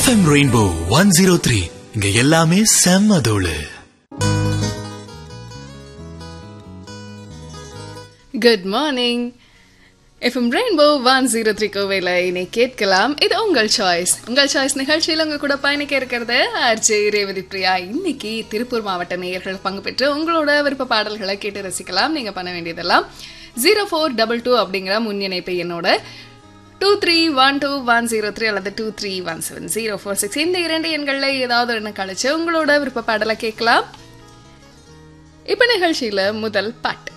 FM Rainbow one zero three இங்க எல்லாமே செம்ம தோளு good morning FM Rainbow one zero three கோவையில் இனி கேட்கலாம் இது உங்கள் சாய்ஸ் உங்கள் சாய்ஸ் நிகழ்ச்சியில் உங்க கூட பயணிக்க இருக்கிறது ஆர்ஜே ரேவதி பிரியா இன்னைக்கு திருப்பூர் மாவட்ட நேயர்கள் பங்கு பெற்று உங்களோட விருப்ப பாடல்களை கேட்டு ரசிக்கலாம் நீங்கள் பண்ண வேண்டியதெல்லாம் ஜீரோ ஃபோர் டபுள் டூ அப்படிங்கிற முன் இணைப்பு என்னோட two three one two one zero three அல்லது two three one seven zero four six இந்த இரண்டு எண்களில் ஏதாவது ஒன்று கழிச்சு உங்களோட விருப்ப பாடலை கேட்கலாம் இப்போ நிகழ்ச்சியில் முதல் பாட்டு